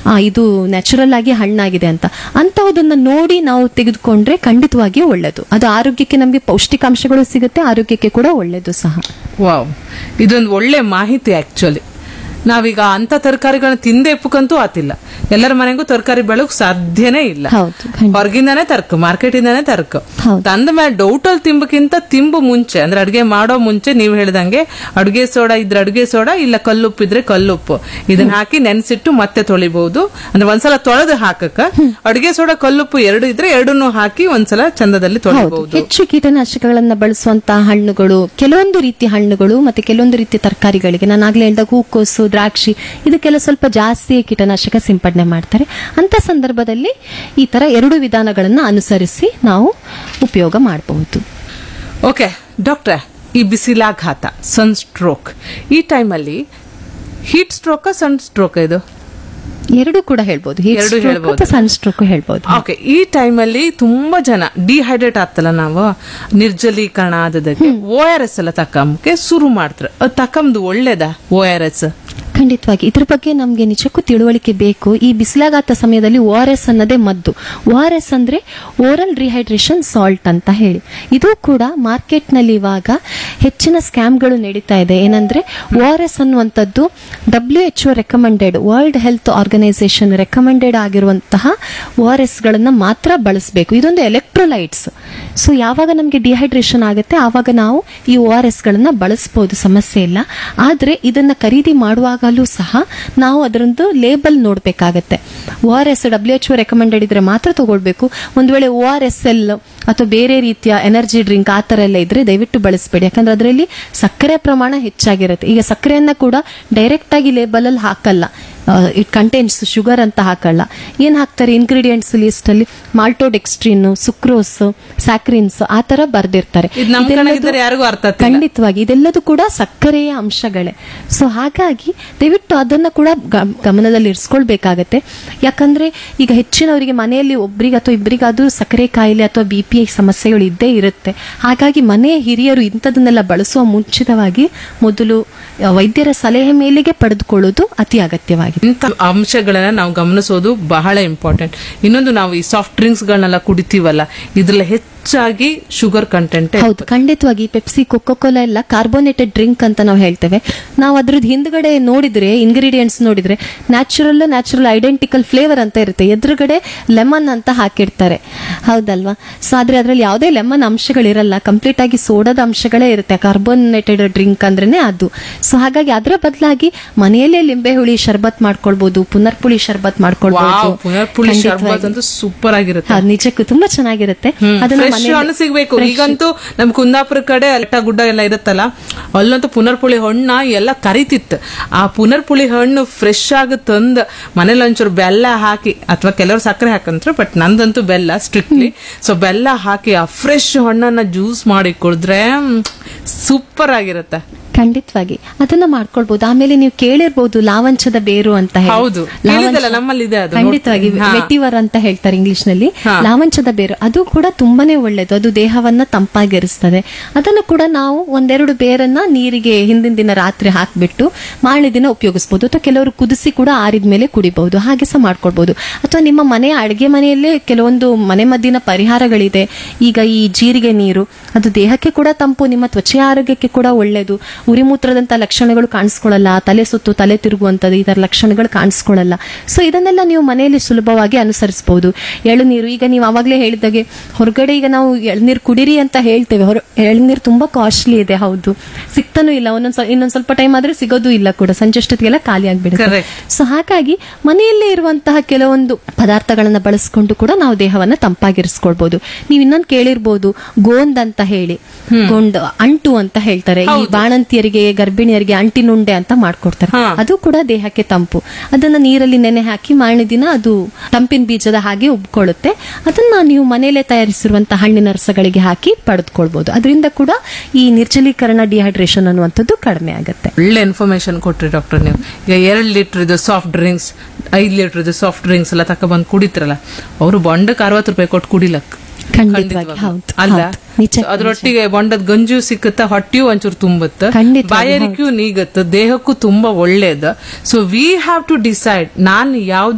ಆ, ಇದು ನ್ಯಾಚುರಲ್ ಆಗಿ ಹಣ್ಣಾಗಿದೆ ಅಂತ ಅಂತಹದನ್ನ ನೋಡಿ ನಾವು ತೆಗೆದುಕೊಂಡ್ರೆ ಖಂಡಿತವಾಗಿಯೂ ಒಳ್ಳೆಯದು ಅದು ಆರೋಗ್ಯಕ್ಕೆ ನಮಗೆ ಪೌಷ್ಟಿಕಾಂಶಗಳು ಸಿಗುತ್ತೆ ಆರೋಗ್ಯಕ್ಕೆ ಕೂಡ ಒಳ್ಳೆಯದು ಸಹ ವಾವ್ ಇದೊಂದು ಒಳ್ಳೆ ಮಾಹಿತಿ ಆಕ್ಚುಲಿ ನಾವೀಗ ಅಂತ ತರಕಾರಿಗಳನ್ನ ತಿಂದೆ ಎಪ್ಪಕ್ಕಂತೂ ಆತಿಲ್ಲ ಎಲ್ಲರ ಮನೆಗೂ ತರಕಾರಿ ಬೆಳಕ್ ಸಾಧ್ಯನೇ ಇಲ್ಲ ಹೌದು, ಖಂಡಿತ. ಹೊರಗಿಂದಾನೇ ತರ್ಕ ಮಾರ್ಕೆಟ್ ಇಂದಾನೇ ತರ್ಕ ಹೌದು. ತಂದ ಮೇಲೆ ಡೌಟ್ ಅಲ್ಲಿ ತಿಂಬಕ್ಕಿಂತ ತಿಂಬು ಮುಂಚೆ ಅಂದ್ರೆ ಅಡ್ಗೆ ಮಾಡೋ ಮುಂಚೆ ನೀವು ಹೇಳ್ದಂಗೆ ಅಡುಗೆ ಸೋಡಾ ಇದ್ರೆ ಅಡುಗೆ ಸೋಡಾ ಇಲ್ಲ ಕಲ್ಲುಪ್ಪು ಇದ್ರೆ ಕಲ್ಲುಪ್ಪು ಇದನ್ನ ಹಾಕಿ ನೆನ್ಸಿಟ್ಟು ಮತ್ತೆ ತೊಳಿಬಹುದು ಅಂದ್ರೆ ಒಂದ್ಸಲ ತೊಳೆದು ಹಾಕಕ್ಕ ಅಡುಗೆ ಸೋಡಾ ಕಲ್ಲುಪ್ಪು ಎರಡು ಇದ್ರೆ ಎರಡನ್ನೂ ಹಾಕಿ ಒಂದ್ಸಲ ಚಂದದಲ್ಲಿ ಹೌದು ತೊಳಿಬಹುದು ಹೆಚ್ಚು ಕೀಟನಾಶಕಗಳನ್ನ ಬಳಸುವಂತಹ ಹಣ್ಣುಗಳು ಕೆಲವೊಂದು ರೀತಿಯ ಹಣ್ಣುಗಳು ಮತ್ತೆ ಕೆಲವೊಂದು ರೀತಿಯ ತರಕಾರಿಗಳಿಗೆ ನಾನು ಆಗ್ಲೇ ಹೇಳ್ದಾಗ ಹೂಕೋಸು ದ್ರಾಕ್ಷಿ ಇದಕ್ಕೆಲ್ಲ ಸ್ವಲ್ಪ ಜಾಸ್ತಿ ಕೀಟನಾಶಕ ಸಿಂಪಡಣೆ ಮಾಡ್ತಾರೆ ಅಂತ ಸಂದರ್ಭದಲ್ಲಿ ಈ ತರ ಎರಡು ವಿಧಾನಗಳನ್ನ ಅನುಸರಿಸಿ ನಾವು ಉಪಯೋಗ ಮಾಡಬಹುದು ಓಕೆ ಡಾಕ್ಟ್ರೆ ಈ ಬಿಸಿಲಾಘಾತ ಸನ್ ಸ್ಟ್ರೋಕ್ ಈ ಟೈಮಲ್ಲಿ ಹೀಟ್ ಸ್ಟ್ರೋಕ್ ಸನ್ ಸ್ಟ್ರೋಕ್ ಇದು ಎರಡು ಕೂಡ ಹೇಳ್ಬೋದು ಹೀಟ್ ಎರಡು ಸ್ಟ್ರೋಕ್ ಹೇಳ್ಬೋದು. ಅಥವಾ ಸನ್ ಸ್ಟ್ರೋಕ್ ಹೇಳ್ಬೋದು ಓಕೆ ಈ ಟೈಮಲ್ಲಿ ತುಂಬಾ ಜನ ಡಿಹೈಡ್ರೇಟ್ ಆಗ್ತಲ್ಲ ನಾವು ನಿರ್ಜಲೀಕರಣ ಆದದಕ್ಕೆ ಓ ಆರ್ ಎಸ್ ಎಲ್ಲ ತಕ್ಕಂಬಕ್ಕೆ ಶುರು ಮಾಡ್ತಾರೆ ಅದು ತಕ್ಕಂದು ಒಳ್ಳೇದಾ ಓ ಆರ್ ಎಸ್ ಖಂಡಿತವಾಗಿ ಇದ್ರ ಬಗ್ಗೆ ನಮಗೆ ನಿಜಕ್ಕೂ ತಿಳುವಳಿಕೆ ಬೇಕು ಈ ಬಿಸಿಲಾಗಾತ ಸಮಯದಲ್ಲಿ ಓ ಆರ್ ಎಸ್ ಅನ್ನೋದೇ ಮದ್ದು ಓ ಆರ್ ಎಸ್ ಅಂದ್ರೆ ಓರಲ್ ರಿಹೈಡ್ರೇಷನ್ ಸಾಲ್ಟ್ ಅಂತ ಹೇಳಿ ಇದು ಕೂಡ ಮಾರ್ಕೆಟ್ ನಲ್ಲಿ ಇವಾಗ ಹೆಚ್ಚಿನ ಸ್ಕ್ಯಾಮ್ಗಳು ನಡೀತಾ ಇದೆ ಏನಂದ್ರೆ ಓ ಆರ್ ಎಸ್ ಅನ್ನುವಂಥದ್ದು W H O recommended world health organization recommended ಆಗಿರುವಂತಹ ಓ ಆರ್ ಎಸ್ ಗಳನ್ನ ಮಾತ್ರ ಬಳಸಬೇಕು ಇದೊಂದು ಎಲೆಕ್ಟ್ರೋಲೈಟ್ಸ್ ಸೊ ಯಾವಾಗ ನಮಗೆ ಡಿಹೈಡ್ರೇಷನ್ ಆಗುತ್ತೆ ಆವಾಗ ನಾವು ಈ ಓ ಆರ್ ಎಸ್ ಗಳನ್ನ ಬಳಸಬಹುದು ಸಮಸ್ಯೆ ಇಲ್ಲ ಆದ್ರೆ ಇದನ್ನ ಖರೀದಿ ಮಾಡುವಾಗಲೂ ಸಹ ನಾವು ಅದರೊಂದು ಲೇಬಲ್ ನೋಡ್ಬೇಕಾಗತ್ತೆ O R S W H recommended ಇದ್ರೆ ಮಾತ್ರ ತಗೊಳ್ಬೇಕು ಒಂದು ವೇಳೆ ಓ ಆರ್ ಎಸ್ ಎಲ್ ಅಥವಾ ಬೇರೆ ರೀತಿಯ ಎನರ್ಜಿ ಡ್ರಿಂಕ್ ಆ ತರ ಎಲ್ಲ ಇದ್ರೆ ದಯವಿಟ್ಟು ಬಳಸಬೇಡಿ ಯಾಕಂದ್ರೆ ಅದರಲ್ಲಿ ಸಕ್ಕರೆ ಪ್ರಮಾಣ ಹೆಚ್ಚಾಗಿರುತ್ತೆ ಈಗ ಸಕ್ಕರೆಯನ್ನ ಕೂಡ ಡೈರೆಕ್ಟ್ ಆಗಿ ಲೇಬಲ್ ಅಲ್ಲಿ ಹಾಕಲ್ಲ ಇಟ್ ಕಂಟೈನ್ಸ್ ಶುಗರ್ ಅಂತ ಹಾಕಲ್ಲ ಏನ್ ಹಾಕ್ತಾರೆ ಇಂಗ್ರೀಡಿಯೆಂಟ್ಸ್ ಲಿಸ್ಟ್ ಅಲ್ಲಿ ಮಾಲ್ಟೋಡೆಕ್ಸ್ಟ್ರಿನ್ ಸುಕ್ರೋಸ್ ಸ್ಯಾಕ್ರಿನ್ಸ್ ಆ ತರ ಬರ್ದಿರ್ತಾರೆ ಇದು ನಮ್ ಇದೆಲ್ಲದು- ಕಣಗಿದ್ರೆ ಯಾರಿಗೂ ಅರ್ಥ ಆಗ್ತಿಲ್ಲ. ಖಂಡಿತವಾಗಿ ಇದೆಲ್ಲದೂ ಕೂಡ ಸಕ್ಕರೆಯ ಅಂಶಗಳೇ ಸೊ ಹಾಗಾಗಿ ದಯವಿಟ್ಟು ಅದನ್ನ ಕೂಡ ಗ- ಗಮನದಲ್ಲಿ ಇರಿಸ್ಕೊಳ್ಬೇಕಾಗತ್ತೆ ಯಾಕಂದ್ರೆ ಈಗ ಹೆಚ್ಚಿನವರಿಗೆ ಮನೆಯಲ್ಲಿ ಒಬ್ರಿಗೆ ಅಥವಾ ಇಬ್ಬರಿಗಾದ್ರೂ ಸಕ್ಕರೆ ಕಾಯಿಲೆ ಅಥವಾ ಬಿ ಪಿ ಸಮಸ್ಯೆಗಳು ಇದ್ದೇ ಇರುತ್ತೆ ಹಾಗಾಗಿ ಮನೆಯ ಹಿರಿಯರು ಇಂಥದನ್ನೆಲ್ಲ ಬಳಸುವ ಮುಂಚಿತವಾಗಿ ಮೊದಲು ಆ, ವೈದ್ಯರ ಸಲಹೆ ಮೇಲೆಗೆ ಪಡೆದುಕೊಳ್ಳೋದು ಅತಿ ಅಗತ್ಯವಾಗಿದೆ ಇಂಥ ಅಂಶಗಳನ್ನ ನಾವು ಗಮನಿಸೋದು ಬಹಳ ಇಂಪಾರ್ಟೆಂಟ್ ಇನ್ನೊಂದು ನಾವು ಈ ಸಾಫ್ಟ್ ಡ್ರಿಂಕ್ಸ್ ಗಳನ್ನೆಲ್ಲ ಕುಡಿತೀವಲ್ಲ ಇದ್ರಲ್ಲಿ ಹೆಚ್ಚಾಗಿ ಶುಗರ್ ಕಂಟೆಂಟ್ ಹೌದು ಖಂಡಿತವಾಗಿ ಪೆಪ್ಸಿ ಕೊಕೋ ಕೋಲಾ ಎಲ್ಲ ಕಾರ್ಬೋನೇಟೆಡ್ ಡ್ರಿಂಕ್ ಅಂತ ನಾವು ಹೇಳ್ತೇವೆ ನಾವು ಅದ್ರದ್ದು ಹಿಂದ್ಗಡೆ ನೋಡಿದ್ರೆ ಇಂಗ್ರೀಡಿಯೆಂಟ್ಸ್ ನೋಡಿದ್ರೆ ನ್ಯಾಚುರಲ್ ನ್ಯಾಚುರಲ್ ಐಡೆಂಟಿಕಲ್ ಫ್ಲೇವರ್ ಅಂತ ಇರುತ್ತೆ ಎದುರುಗಡೆ ಲೆಮನ್ ಅಂತ ಹಾಕಿರ್ತಾರೆ ಹೌದಲ್ವಾ ಸೊ ಆದ್ರೆ ಅದ್ರಲ್ಲಿ ಯಾವುದೇ ಲೆಮನ್ ಅಂಶಗಳಿರಲ್ಲ ಕಂಪ್ಲೀಟ್ ಆಗಿ ಸೋಡಾದ ಅಂಶಗಳೇ ಇರುತ್ತೆ ಕಾರ್ಬೋನೇಟೆಡ್ ಡ್ರಿಂಕ್ ಅಂದ್ರೇನೆ ಅದು ಸೊ ಹಾಗಾಗಿ ಅದರ ಬದಲಾಗಿ ಮನೆಯಲ್ಲೇ ಲಿಂಬೆ ಹುಳಿ ಶರ್ಬತ್ ಮಾಡ್ಕೊಳ್ಬಹುದು ಪುನರ್ಪುಳಿ ಶರ್ಬತ್ ಮಾಡ್ಕೊಳ್ಬಹುದು ವಾವ್ ಪುನರ್ಪುಳಿ ಶರ್ಬತ್ ಖಂಡಿತವಾಗಿ. ಅಂತೂ ಸೂಪರ್ ಆಗಿರುತ್ತೆ ಹೌದು, ನಿಜಕ್ಕೂ ತುಂಬಾ ಚೆನ್ನಾಗಿರುತ್ತೆ ಅದನ್ನ ಫ್ರೆಶ್ ಮನೆಯಲ್ಲಿ- ಹಣ್ಣು ಸಿಗ್ಬೇಕು fresh. ಈಗಂತೂ ನಮ್ ಕುಂದಾಪುರ ಕಡೆ ಅಲ್ಟ ಗುಡ್ಡ ಎಲ್ಲ ಇರುತ್ತಲ್ಲ ಅಲ್ಲಂತೂ ಪುನರ್ಪುಳಿ ಹಣ್ಣ ಎಲ್ಲ ಕರಿತಿತ್ತು ಆ ಪುನರ್ಪುಳಿ ಹಣ್ಣು ಫ್ರೆಶ್ ಆಗಿ ತಂದ್ ಮನೇಲಿ ಒಂಚೂರು ಬೆಲ್ಲ ಹಾಕಿ ಅಥವಾ ಕೆಲವರು ಸಕ್ಕರೆ ಹಾಕಂತಾರೆ ಬಟ್ ನಂದಂತೂ ಬೆಲ್ಲ ಸ್ಟ್ರಿಕ್ಟ್ಲಿ ಸೊ ಬೆಲ್ಲ ಹಾಕಿ ಆ ಫ್ರೆಶ್ ಹಣ್ಣನ್ನ ಜ್ಯೂಸ್ ಮಾಡಿ ಕುಡಿದ್ರೆ ಸೂಪರ್ ಆಗಿರುತ್ತೆ ಖಂಡಿತವಾಗಿ ಅದನ್ನ ಮಾಡ್ಕೊಳ್ಬಹುದು ಆಮೇಲೆ ನೀವು ಕೇಳಿರ್ಬಹುದು ಲಾವಂಚದ ಬೇರು ಅಂತ ಹೇಳಿ ಹೌದು. ಲಾವಂಚ- ಕೇಳಿದ್ದಲ್ಲ, ನಮ್ಮಲ್ಲಿ ಇದೆ ಅದು, ಖಂಡಿತವಾಗಿ ನೋಡ್ತೀನಿ. ಹಾ. ವೆಟಿವರ್ ಅಂತ ಹೇಳ್ತಾರೆ ಇಂಗ್ಲಿಷ್ ನಲ್ಲಿ ಹಾ. ಲಾವಂಚದ ಬೇರು ಅದು ಕೂಡ ತುಂಬಾನೇ ಒಳ್ಳೇದು ಅದು ದೇಹವನ್ನ ತಂಪಾಗಿರಿಸ್ತದೆ ಅದನ್ನು ಕೂಡ ನಾವು ಒಂದೆರಡು ಬೇರನ್ನ ನೀರಿಗೆ ಹಿಂದಿನ ದಿನ ರಾತ್ರಿ ಹಾಕ್ಬಿಟ್ಟು ಮಾರನೇ ದಿನ ಉಪಯೋಗಿಸಬಹುದು ಅಥವಾ ಕೆಲವರು ಕುದಿಸಿ ಕೂಡ ಆರಿದ ಮೇಲೆ ಕುಡಿಬಹುದು ಹಾಗೆ ಸಹ ಮಾಡ್ಕೊಳ್ಬಹುದು ಅಥವಾ ನಿಮ್ಮ ಮನೆಯ ಅಡುಗೆ ಮನೆಯಲ್ಲೇ ಕೆಲವೊಂದು ಮನೆ ಮದ್ದಿನ ಪರಿಹಾರಗಳಿದೆ ಈಗ ಈ ಜೀರಿಗೆ ನೀರು ಅದು ದೇಹಕ್ಕೆ ಕೂಡ ತಂಪು ನಿಮ್ಮ ತ್ವಚೆಯ ಆರೋಗ್ಯಕ್ಕೆ ಕೂಡ ಒಳ್ಳೆಯದು ಉರಿಮೂತ್ರದಂತ ಲಕ್ಷಣಗಳು ಕಾಣಿಸ್ಕೊಳ್ಳಲ್ಲ ತಲೆ ಸುತ್ತು ತಲೆ ತಿರುಗುವಂಥದ್ದು ಈ ತರ ಲಕ್ಷಣಗಳು ಕಾಣಿಸ್ಕೊಳ್ಳಲ್ಲ ಸೊ ಇದನ್ನೆಲ್ಲ ನೀವು ಮನೆಯಲ್ಲಿ ಸುಲಭವಾಗಿ ಅನುಸರಿಸಬಹುದು ಎಳನೀರು ಈಗ ನೀವು ಅವಾಗಲೇ ಹೇಳಿದಾಗೆ ಹೊರಗಡೆ ಈಗ ನಾವು ಎಳನೀರು ಕುಡಿರಿ ಅಂತ ಹೇಳ್ತೇವೆ ಹೊರ ಎಳನೀರು ತುಂಬಾ ಕಾಸ್ಟ್ಲಿ ಇದೆ ಹೌದು ಸಿಗ್ತಾನೂ ಇಲ್ಲ ಒಂದೊಂದ್ ಸ್ವ- ಇನ್ನೊಂದ್ ಸ್ವಲ್ಪ ಟೈಮ್ ಆದ್ರೆ ಸಿಗೋದು ಇಲ್ಲ ಕೂಡ ಸಂಜೆ ಅಷ್ಟೊತ್ತಿಗೆಲ್ಲ ಖಾಲಿ ಆಗ್ಬಿಡುತ್ತೆ Correct. ಸೊ ಹಾಗಾಗಿ ಮನೆಯಲ್ಲೇ ಇರುವಂತಹ ಕೆಲವೊಂದು ಪದಾರ್ಥಗಳನ್ನ ಬಳಸ್ಕೊಂಡು ಕೂಡ ನಾವು ದೇಹವನ್ನ ತಂಪಾಗಿರಿಸ್ಕೊಳ್ಬಹುದು ನೀವು ಇನ್ನೊಂದು ಕೇಳಿರ್ಬೋದು ಗೋಂದ್ ಅಂತ ಹೇಳಿ ಗೋಂದ್ ಅಂಟು ಅಂತ ಹೇಳ್ತಾರೆ ಈ ಬಾಣಂತಿಯರಿಗೆ ಗರ್ಭಿಣಿಯರಿಗೆ ಅಂಟಿನುಂಡೆ ಅಂತ ಮಾಡ್ಕೊಡ್ತಾರೆ ಹಾ. ಅದು ಕೂಡ ದೇಹಕ್ಕೆ ತಂಪು ಅದನ್ನ ನೀರಲ್ಲಿ ನೆನೆ ಹಾಕಿ ಮಾರನೇ ದಿನ ಅದು ತಂಪಿನ ಬೀಜದ ಹಾಗೆ ಉಬ್ಕೊಳ್ಳುತ್ತೆ ಅದನ್ನ ನೀವು ಮನೆಯಲ್ಲೇ ತಯಾರಿಸಿರುವಂತಹ ಹಣ್ಣಿನ ರಸಗಳಿಗೆ ಹಾಕಿ ಪಡೆದುಕೊಳ್ಬಹುದು ಅದರಿಂದ ಕೂಡ ಈ ನಿರ್ಜಲೀಕರಣ ಡಿಹೈಡ್ರೇಷನ್ ಅನ್ನುವಂಥದ್ದು ಕಡಿಮೆ ಆಗುತ್ತೆ ಒಳ್ಳೆ ಇನ್ಫಾರ್ಮೇಶನ್ ಕೊಟ್ರಿ ಡಾಕ್ಟರ್ ನೀವು ಈಗ ಎರಡ್ ಲೀಟರ್ ಇದು ಸಾಫ್ಟ್ ಡ್ರಿಂಕ್ಸ್ ಐದ್ ಲೀಟರ್ ಇದು ಸಾಫ್ಟ್ ಡ್ರಿಂಕ್ಸ್ ಎಲ್ಲ ತಕೊಬಂದು ಕುಡಿತಿರಲ್ಲ ಅವರು ಬೊಂಡಕ್ಕೆ ಅರವತ್ತು ರೂಪಾಯಿ ಕೊಟ್ಟು ಕುಡಿಲಕ್ ಖಂಡಿತವಾಗಿ ಹೌದು ಅಲ್ಲ ಹೌದು. ನಿಜ So ಅದ್ರೊಟ್ಟಿಗೆ ಬೊಂಡದ ಗಂಜು ಸಿಕ್ಕುತ್ತ ಹೊಟ್ಟಿಯು ಒಂಚೂರು ತುಂಬುತ್ತ ಖಂಡಿತವಾಗಿ, ಬಾಯಾರಿಕೆಯು ನೀಗತ್ತ ದೇಹಕ್ಕೂ ತುಂಬಾ ಒಳ್ಳೇದು so we have to decide ನಾನು ಯಾವ್ದು